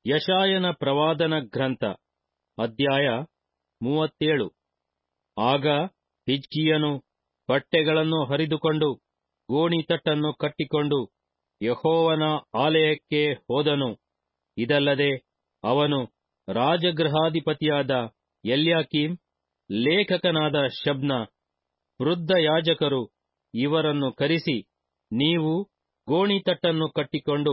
ಯಶಾಯನ ಪ್ರವಾದನ ಗ್ರಂಥ ಅಧ್ಯಾಯ ಮೂವತ್ತೇಳು ಆಗ ಹಿಜ್ಕೀಯನು ಬಟ್ಟೆಗಳನ್ನು ಹರಿದುಕೊಂಡು ಗೋಣಿತಟ್ಟನ್ನು ಕಟ್ಟಿಕೊಂಡು ಯಹೋವನ ಆಲಯಕ್ಕೆ ಹೋದನು ಇದಲ್ಲದೆ ಅವನು ರಾಜಗೃಹಾಧಿಪತಿಯಾದ ಎಲ್ಯಾಕೀಮ್ ಲೇಖಕನಾದ ಶಬ್ನ ವೃದ್ಧ ಯಾಜಕರು ಇವರನ್ನು ಕರೆಸಿ ನೀವು ಗೋಣಿತಟ್ಟನ್ನು ಕಟ್ಟಿಕೊಂಡು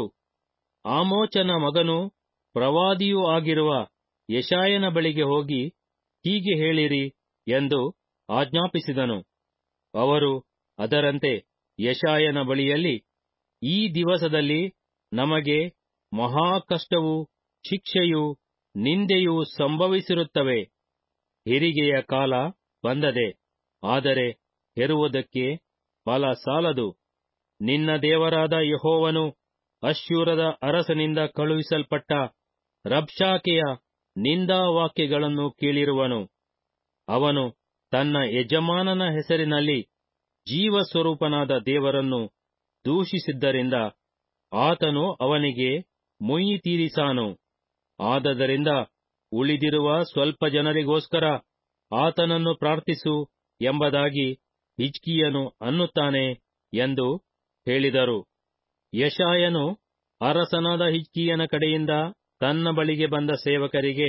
ಆಮೋಚನ ಮಗನೂ ಪ್ರವಾದಿಯೂ ಆಗಿರುವ ಯಶಾಯನ ಬಳಿಗೆ ಹೋಗಿ ಹೀಗೆ ಹೇಳಿರಿ ಎಂದು ಆಜ್ಞಾಪಿಸಿದನು ಅವರು ಅದರಂತೆ ಯಶಾಯನ ಬಳಿಯಲ್ಲಿ ಈ ದಿವಸದಲ್ಲಿ ನಮಗೆ ಮಹಾ ಕಷ್ಟವೂ ಶಿಕ್ಷೆಯೂ ನಿಂದೆಯೂ ಸಂಭವಿಸಿರುತ್ತವೆ ಹೆರಿಗೆಯ ಕಾಲ ಬಂದದೆ ಆದರೆ ಹೆರುವುದಕ್ಕೆ ಬಲ ಸಾಲದು ನಿನ್ನ ದೇವರಾದ ಯಹೋವನು ಅಶ್ಶೂರದ ಅರಸನಿಂದ ಕಳುಹಿಸಲ್ಪಟ್ಟ ರಬ್ಷಾಕೆಯ ನಿಂದಾವಾಕ್ಯಗಳನ್ನು ಕೇಳಿರುವನು ಅವನು ತನ್ನ ಯಜಮಾನನ ಹೆಸರಿನಲ್ಲಿ ಜೀವಸ್ವರೂಪನಾದ ದೇವರನ್ನು ದೂಷಿಸಿದ್ದರಿಂದ ಆತನು ಅವನಿಗೆ ಮುಯ್ಯಿ ತೀರಿಸಾನು ಆದದರಿಂದ ಉಳಿದಿರುವ ಸ್ವಲ್ಪ ಜನರಿಗೋಸ್ಕರ ಆತನನ್ನು ಪ್ರಾರ್ಥಿಸು ಎಂಬುದಾಗಿ ಹಿಜ್ಕೀಯನು ಅನ್ನುತ್ತಾನೆ ಎಂದು ಹೇಳಿದರು ಯಶಾಯನು ಅರಸನಾದ ಹಿಜ್ಕೀಯನ ಕಡೆಯಿಂದ ತನ್ನ ಬಳಿಗೆ ಬಂದ ಸೇವಕರಿಗೆ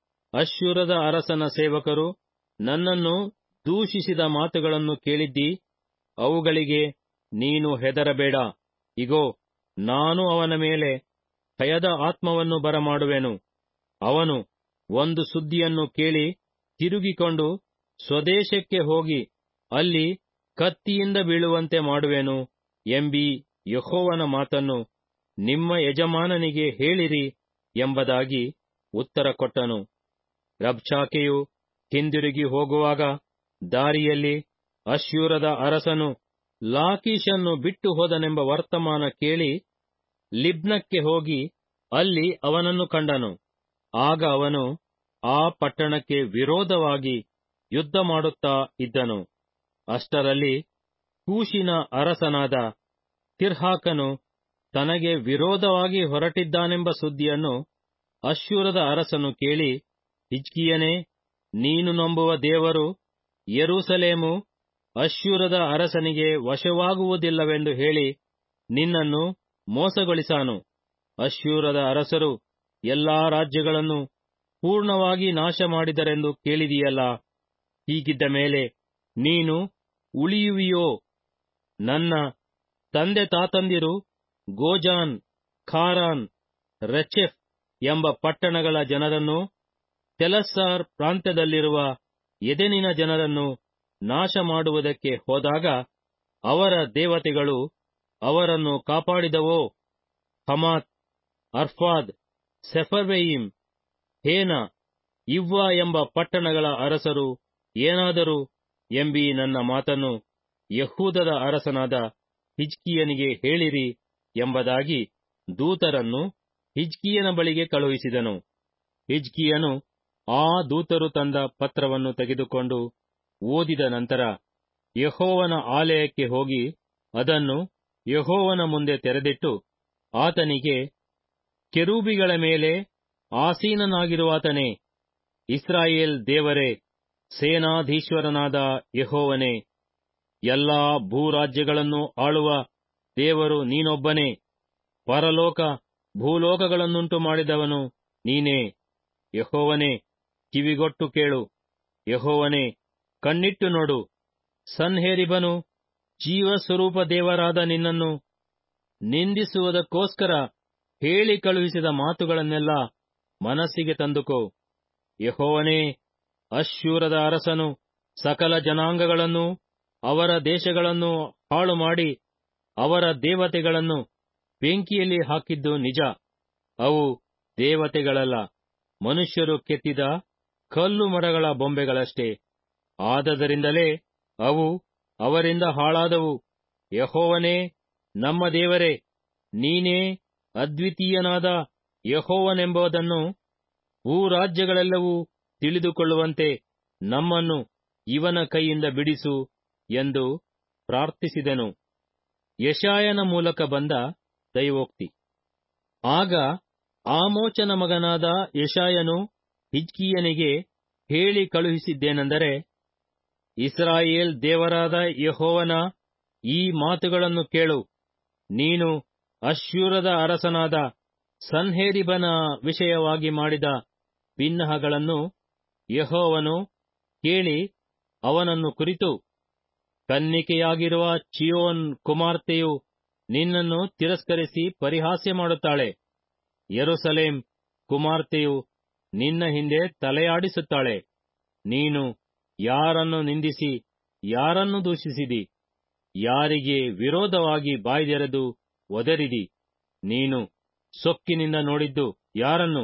ಅಶ್ಶೂರದ ಅರಸನ ಸೇವಕರು ನನ್ನನ್ನು ದೂಷಿಸಿದ ಮಾತುಗಳನ್ನು ಕೇಳಿದ್ದಿ ಅವುಗಳಿಗೆ ನೀನು ಹೆದರಬೇಡ ಇಗೋ ನಾನು ಅವನ ಮೇಲೆ ಭಯದ ಆತ್ಮವನ್ನು ಬರಮಾಡುವೆನು ಅವನು ಒಂದು ಸುದ್ದಿಯನ್ನು ಕೇಳಿ ತಿರುಗಿಕೊಂಡು ಸ್ವದೇಶಕ್ಕೆ ಹೋಗಿ ಅಲ್ಲಿ ಕತ್ತಿಯಿಂದ ಬೀಳುವಂತೆ ಮಾಡುವೆನು ಎಂಬಿ ಯಹೋವನ ಮಾತನ್ನು ನಿಮ್ಮ ಯಜಮಾನನಿಗೆ ಹೇಳಿರಿ ಎಂಬುದಾಗಿ ಉತ್ತರ ಕೊಟ್ಟನು ರಬ್ಷಾಕೆಯು ಹಿಂದಿರುಗಿ ಹೋಗುವಾಗ ದಾರಿಯಲ್ಲಿ ಅಶ್ಯೂರದ ಅರಸನು ಲಾಕೀಶನ್ನು ಬಿಟ್ಟು ಹೋದನೆಂಬ ವರ್ತಮಾನ ಕೇಳಿ ಲಿಬ್ನಕ್ಕೆ ಹೋಗಿ ಅಲ್ಲಿ ಅವನನ್ನು ಕಂಡನು ಆಗ ಅವನು ಆ ಪಟ್ಟಣಕ್ಕೆ ವಿರೋಧವಾಗಿ ಯುದ್ಧ ಮಾಡುತ್ತಾ ಇದ್ದನು ಅಷ್ಟರಲ್ಲಿ ಕೂಶಿನ ಅರಸನಾದ ತಿರ್ಹಾಕನು ತನಗೆ ವಿರೋಧವಾಗಿ ಹೊರಟಿದ್ದಾನೆಂಬ ಸುದ್ದಿಯನ್ನು ಅಶ್ಶೂರದ ಅರಸನು ಕೇಳಿ ಹಿಜ್ಕಿಯನೇ ನೀನು ನಂಬುವ ದೇವರು ಯೆರೂಸಲೇಮು ಅಶ್ಶೂರದ ಅರಸನಿಗೆ ವಶವಾಗುವುದಿಲ್ಲವೆಂದು ಹೇಳಿ ನಿನ್ನನ್ನು ಮೋಸಗೊಳಿಸಾನು ಅಶ್ಶೂರದ ಅರಸರು ಎಲ್ಲಾ ರಾಜ್ಯಗಳನ್ನು ಪೂರ್ಣವಾಗಿ ನಾಶ ಮಾಡಿದರೆಂದು ಕೇಳಿದೆಯಲ್ಲ ಹೀಗಿದ್ದ ಮೇಲೆ ನೀನು ಉಳಿಯುವಿಯೋ ನನ್ನ ತಂದೆ ತಾತಂದಿರು ಗೋಜಾನ್ ಖಾರಾನ್ ರೆಚೆಫ್ ಎಂಬ ಪಟ್ಟಣಗಳ ಜನರನ್ನು ತೆಲಸ್ಸಾರ್ ಪ್ರಾಂತ್ಯದಲ್ಲಿರುವ ಎದೆನಿನ ಜನರನ್ನು ನಾಶ ಮಾಡುವುದಕ್ಕೆ ಹೋದಾಗ ಅವರ ದೇವತೆಗಳು ಅವರನ್ನು ಕಾಪಾಡಿದವೋ Hamath Arpad Sepharvaim Hena Ivvah ಎಂಬ ಪಟ್ಟಣಗಳ ಅರಸರು ಏನಾದರೂ ಎಂಬಿ ನನ್ನ ಮಾತನ್ನು ಯಹೂದದ ಅರಸನಾದ ಹಿಜ್ಕಿಯನಿಗೆ ಹೇಳಿರಿ ಎಂಬುದಾಗಿ ದೂತರನ್ನು ಹಿಜ್ಕಿಯನ ಬಳಿಗೆ ಕಳುಹಿಸಿದನು ಹಿಜ್ಕಿಯನು ಆ ದೂತರು ತಂದ ಪತ್ರವನ್ನು ತೆಗೆದುಕೊಂಡು ಓದಿದ ನಂತರ ಯಹೋವನ ಆಲಯಕ್ಕೆ ಹೋಗಿ ಅದನ್ನು ಯಹೋವನ ಮುಂದೆ ತೆರೆದಿಟ್ಟು ಆತನಿಗೆ ಕೆರೂಬಿಗಳ ಮೇಲೆ ಆಸೀನನಾಗಿರುವಾತನೇ ಇಸ್ರಾಯೇಲ್ ದೇವರೇ ಸೇನಾಧೀಶ್ವರನಾದ ಯಹೋವನೇ ಎಲ್ಲಾ ಭೂರಾಜ್ಯಗಳನ್ನು ಆಳುವ ದೇವರು ನೀನೊಬ್ಬನೇ ಪರಲೋಕ ಭೂಲೋಕಗಳನ್ನುಂಟು ಮಾಡಿದವನು ನೀನೇ ಯಹೋವನೇ ಕಿವಿಗೊಟ್ಟು ಕೇಳು ಯಹೋವನೇ ಕಣ್ಣಿಟ್ಟು ನೋಡು ಸನ್ಹೇರಿಬನು ಜೀವಸ್ವರೂಪ ದೇವರಾದ ನಿನ್ನನ್ನು ನಿಂದಿಸುವುದಕ್ಕೋಸ್ಕರ ಹೇಳಿ ಕಳುಹಿಸಿದ ಮಾತುಗಳನ್ನೆಲ್ಲ ಮನಸ್ಸಿಗೆ ತಂದುಕೋ ಯಹೋವನೇ ಅಶ್ಶೂರದ ಅರಸನು ಸಕಲ ಜನಾಂಗಗಳನ್ನು ಅವರ ದೇಶಗಳನ್ನು ಹಾಳು ಮಾಡಿ ಅವರ ದೇವತೆಗಳನ್ನು ಬೆಂಕಿಯಲ್ಲಿ ಹಾಕಿದ್ದು ನಿಜ ಅವು ದೇವತೆಗಳಲ್ಲ ಮನುಷ್ಯರು ಕೆತ್ತಿದ ಕಲ್ಲು ಮರಗಳ ಬೊಂಬೆಗಳಷ್ಟೇ ಆದದರಿಂದಲೇ ಅವು ಅವರಿಂದ ಹಾಳಾದವು ಯಹೋವನೇ ನಮ್ಮ ದೇವರೇ ನೀನೇ ಅದ್ವಿತೀಯನಾದ ಯಹೋವನೆಂಬುದನ್ನು ಭೂರಾಜ್ಯಗಳೆಲ್ಲವೂ ತಿಳಿದುಕೊಳ್ಳುವಂತೆ ನಮ್ಮನ್ನು ಇವನ ಕೈಯಿಂದ ಬಿಡಿಸು ಎಂದು ಪ್ರಾರ್ಥಿಸಿದೆನು ಯಶಾಯನ ಮೂಲಕ ಬಂದ ದೈವೋಕ್ತಿ ಆಗ ಆಮೋಚನ ಮಗನಾದ ಯಶಾಯನು ಹಿಜ್ಕೀಯನಿಗೆ ಹೇಳಿ ಕಳುಹಿಸಿದ್ದೇನೆಂದರೆ ಇಸ್ರಾಯೇಲ್ ದೇವರಾದ ಯಹೋವನ ಈ ಮಾತುಗಳನ್ನು ಕೇಳು ನೀನು ಅಶ್ಶೂರದ ಅರಸನಾದ ಸನ್ಹೇರಿಬನ ವಿಷಯವಾಗಿ ಮಾಡಿದ ಬಿನ್ನಹಗಳನ್ನು ಯಹೋವನು ಕೇಳಿ ಅವನನ್ನು ಕುರಿತು ಕನ್ನಿಕೆಯಾಗಿರುವ ಚಿಯೋನ್ ಕುಮಾರ್ತೆಯು ನಿನ್ನನ್ನು ತಿರಸ್ಕರಿಸಿ ಪರಿಹಾಸ್ಯ ಮಾಡುತ್ತಾಳೆ ಯೆರೂಸಲೇಂ ಕುಮಾರ್ತೆಯು ನಿನ್ನ ಹಿಂದೆ ತಲೆಯಾಡಿಸುತ್ತಾಳೆ ನೀನು ಯಾರನ್ನು ನಿಂದಿಸಿ ಯಾರನ್ನು ದೂಷಿಸಿದಿ ಯಾರಿಗೆ ವಿರೋಧವಾಗಿ ಬಾಯ್ದೆರೆದು ಒದರಿದಿ ನೀನು ಸೊಕ್ಕಿನಿಂದ ನೋಡಿದ್ದು ಯಾರನ್ನು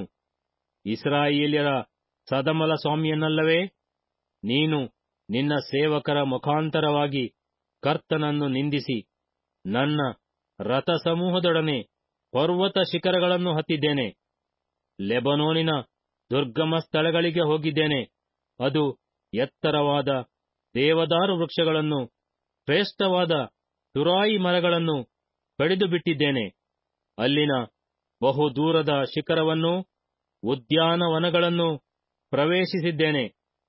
ಇಸ್ರಾಯೇಲ್ಯರ ಸದಮಲ ಸ್ವಾಮಿಯನ್ನಲ್ಲವೇ ನೀನು ನಿನ್ನ ಸೇವಕರ ಮುಖಾಂತರವಾಗಿ ಕರ್ತನನ್ನು ನಿಂದಿಸಿ ನನ್ನ ರಥಸಮೂಹದೊಡನೆ ಪರ್ವತ ಶಿಖರಗಳನ್ನು ಹತ್ತಿದ್ದೇನೆ ಲೆಬನೋನಿನ ದುರ್ಗಮ ಸ್ಥಳಗಳಿಗೆ ಹೋಗಿದ್ದೇನೆ ಅದು ಎತ್ತರವಾದ ದೇವದಾರು ವೃಕ್ಷಗಳನ್ನು ಶ್ರೇಷ್ಠವಾದ ತುರಾಯಿ ಮರಗಳನ್ನು ಕಡಿದು ಬಿಟ್ಟಿದ್ದೇನೆ ಅಲ್ಲಿನ ಬಹುದೂರದ ಶಿಖರವನ್ನು ಉದ್ಯಾನವನಗಳನ್ನು ಪ್ರವೇಶಿಸಿದ್ದೇನೆ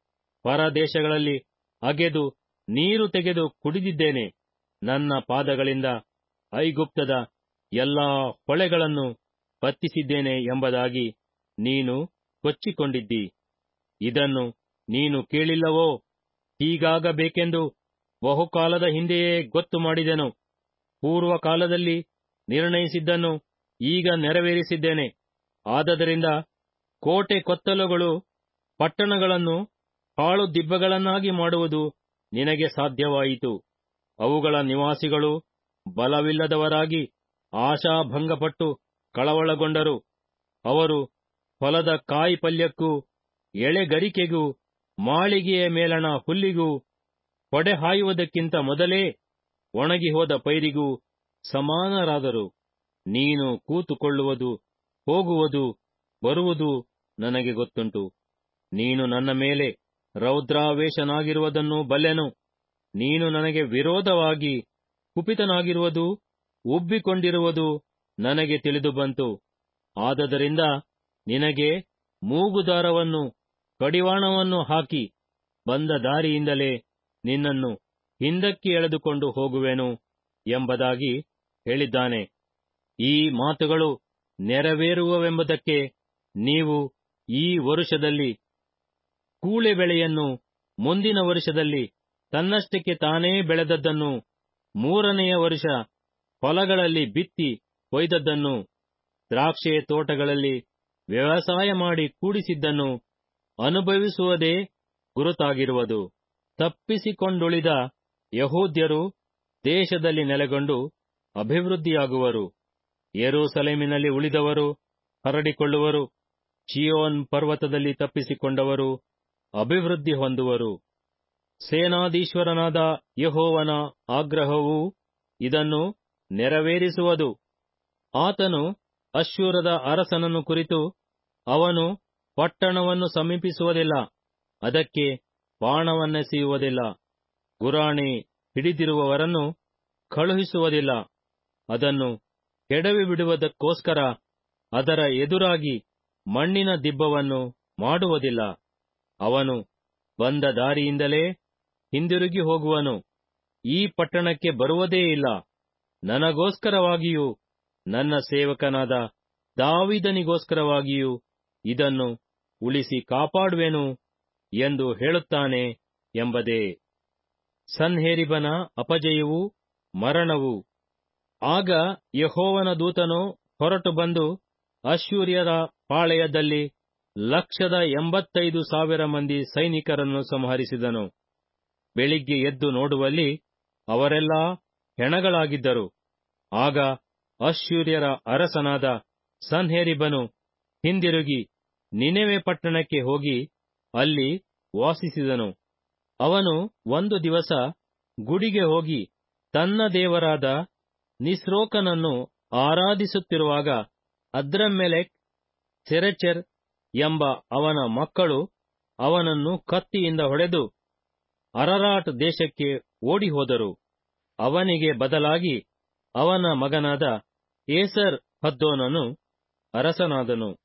ಪರದೇಶಗಳಲ್ಲಿ ಅಗೆದು ನೀರು ತೆಗೆದು ಕುಡಿದಿದ್ದೇನೆ ನನ್ನ ಪಾದಗಳಿಂದ ಐಗುಪ್ತದ ಎಲ್ಲಾ ಹೊಳೆಗಳನ್ನು ಬತ್ತಿಸಿದ್ದೇನೆ ಎಂಬುದಾಗಿ ನೀನು ಕೊಚ್ಚಿಕೊಂಡಿದ್ದಿ ಇದನ್ನು ನೀನು ಕೇಳಿಲ್ಲವೋ ಹೀಗಾಗಬೇಕೆಂದು ಬಹುಕಾಲದ ಹಿಂದೆಯೇ ಗೊತ್ತು ಮಾಡಿದೆನು ಪೂರ್ವಕಾಲದಲ್ಲಿ ನಿರ್ಣಯಿಸಿದ್ದನ್ನು ಈಗ ನೆರವೇರಿಸಿದ್ದೇನೆ ಆದದರಿಂದ ಕೋಟೆ ಕೊತ್ತಲುಗಳು ಪಟ್ಟಣಗಳನ್ನು ಹಾಳು ದಿಬ್ಬಗಳನ್ನಾಗಿ ಮಾಡುವುದು ನಿನಗೆ ಸಾಧ್ಯವಾಯಿತು ಅವುಗಳ ನಿವಾಸಿಗಳು ಬಲವಿಲ್ಲದವರಾಗಿ ಆಶಾಭಂಗಪಟ್ಟು ಕಳವಳಗೊಂಡರು ಅವರು ಹೊಲದ ಕಾಯಿಪಲ್ಯಕ್ಕೂ ಎಳೆಗರಿಕೆಗೂ ಮಾಳಿಗೆಯ ಮೇಲಣ ಹುಲ್ಲಿಗೂ ಹೊಡೆ ಹಾಯುವುದಕ್ಕಿಂತ ಮೊದಲೇ ಒಣಗಿ ಹೋದ ಪೈರಿಗೂ ಸಮಾನರಾದರು ನೀನು ಕೂತುಕೊಳ್ಳುವುದು ಹೋಗುವುದು ಬರುವುದು ನನಗೆ ಗೊತ್ತುಂಟು ನೀನು ನನ್ನ ಮೇಲೆ ರೌದ್ರಾವೇಶನಾಗಿರುವುದನ್ನು ಬಲ್ಲೆನು ನೀನು ನನಗೆ ವಿರೋಧವಾಗಿ ಕುಪಿತನಾಗಿರುವುದು ಉಬ್ಬಿಕೊಂಡಿರುವುದು ನನಗೆ ತಿಳಿದು ಬಂತು ಆದದರಿಂದ ನಿನಗೆ ಮೂಗುದಾರವನ್ನು ಕಡಿವಾಣವನ್ನು ಹಾಕಿ ಬಂದ ದಾರಿಯಿಂದಲೇ ನಿನ್ನನ್ನು ಹಿಂದಕ್ಕೆ ಎಳೆದುಕೊಂಡು ಹೋಗುವೆನು ಎಂಬುದಾಗಿ ಹೇಳಿದ್ದಾನೆ ಈ ಮಾತುಗಳು ನೆರವೇರುವವೆಂಬುದಕ್ಕೆ ನೀವು ಈ ವರುಷದಲ್ಲಿ ಕೂಳೆ ಬೆಳೆಯನ್ನು ಮುಂದಿನ ವರುಷದಲ್ಲಿ ತನ್ನಷ್ಟಕ್ಕೆ ತಾನೇ ಬೆಳೆದದ್ದನ್ನು ಮೂರನೆಯ ವರುಷ ಹೊಲಗಳಲ್ಲಿ ಬಿತ್ತಿ ಕೊಯ್ದದ್ದನ್ನು ದ್ರಾಕ್ಷೆ ತೋಟಗಳಲ್ಲಿ ವ್ಯವಸಾಯ ಮಾಡಿ ಕೂಡಿಸಿದ್ದನ್ನು ಅನುಭವಿಸುವುದೇ ಗುರುತಾಗಿರುವುದು ತಪ್ಪಿಸಿಕೊಂಡುಳಿದ ಯಹೂದ್ಯರು ದೇಶದಲ್ಲಿ ನೆಲೆಗೊಂಡು ಅಭಿವೃದ್ಧಿಯಾಗುವರು ಯೆರೂಸಲೇಮಿನಲ್ಲಿ ಉಳಿದವರು ಹರಡಿಕೊಳ್ಳುವರು ಚಿಯೋನ್ ಪರ್ವತದಲ್ಲಿ ತಪ್ಪಿಸಿಕೊಂಡವರು ಅಭಿವೃದ್ಧಿ ಹೊಂದುವರು ಸೇನಾಧೀಶ್ವರನಾದ ಯಹೋವನ ಆಗ್ರಹವು ಇದನ್ನು ನೆರವೇರಿಸುವುದು ಆತನು ಅಶ್ಶೂರದ ಅರಸನನ್ನು ಕುರಿತು ಅವನು ಪಟ್ಟಣವನ್ನು ಸಮೀಪಿಸುವುದಿಲ್ಲ ಅದಕ್ಕೆ ಬಾಣವನ್ನೆಸೆಯುವುದಿಲ್ಲ ಗುರಾಣಿ ಹಿಡಿದಿರುವವರನ್ನು ಕಳುಹಿಸುವುದಿಲ್ಲ ಅದನ್ನು ಕೆಡವಿ ಬಿಡುವುದಕ್ಕೋಸ್ಕರ ಅದರ ಎದುರಾಗಿ ಮಣ್ಣಿನ ದಿಬ್ಬವನ್ನು ಮಾಡುವುದಿಲ್ಲ ಅವನು ಬಂದ ದಾರಿಯಿಂದಲೇ ಹಿಂದಿರುಗಿ ಹೋಗುವನು ಈ ಪಟ್ಟಣಕ್ಕೆ ಬರುವುದೇ ಇಲ್ಲ ನನಗೋಸ್ಕರವಾಗಿಯೂ ನನ್ನ ಸೇವಕನಾದ ದಾವಿದನಿಗೋಸ್ಕರವಾಗಿಯೂ ಇದನ್ನು ಉಳಿಸಿ ಕಾಪಾಡುವೆನು ಎಂದು ಹೇಳುತ್ತಾನೆ ಎಂಬುದೇ ಸನ್ಹೇರಿಬನ ಅಪಜಯವು ಮರಣವು ಆಗ ಯಹೋವನ ದೂತನು ಹೊರಟು ಬಂದು ಅಶ್ಶೂರ್ಯರ ಪಾಳೆಯದಲ್ಲಿ ಲಕ್ಷದ ಎಂಬತ್ತೈದು ಸಾವಿರ ಮಂದಿ ಸೈನಿಕರನ್ನು ಸಂಹರಿಸಿದನು ಬೆಳಿಗ್ಗೆ ಎದ್ದು ನೋಡುವಲ್ಲಿ ಅವರೆಲ್ಲಾ ಹೆಣಗಳಾಗಿದ್ದರು ಆಗ ಅಶ್ಶೂರ್ಯರ ಅರಸನಾದ ಸನ್ಹೇರಿಬನು ಹಿಂದಿರುಗಿ ನಿನೆವೆ ಪಟ್ಟಣಕ್ಕೆ ಹೋಗಿ ಅಲ್ಲಿ ವಾಸಿಸಿದನು ಅವನು ಒಂದು ದಿವಸ ಗುಡಿಗೆ ಹೋಗಿ ತನ್ನ ದೇವರಾದ ನಿಸ್ರೋಕನನ್ನು ಆರಾಧಿಸುತ್ತಿರುವಾಗ ಅದ್ರಮ್ಮೆಲೆಕ್ ಸೆರೆಚೆರ್ ಎಂಬ ಅವನ ಮಕ್ಕಳು ಅವನನ್ನು ಕತ್ತಿಯಿಂದ ಹೊಡೆದು ಅರರಾಟ್ ದೇಶಕ್ಕೆ ಓಡಿಹೋದರು ಅವನಿಗೆ ಬದಲಾಗಿ ಅವನ ಮಗನಾದ ಏಸರ್ ಹದ್ದೋನನು ಅರಸನಾದನು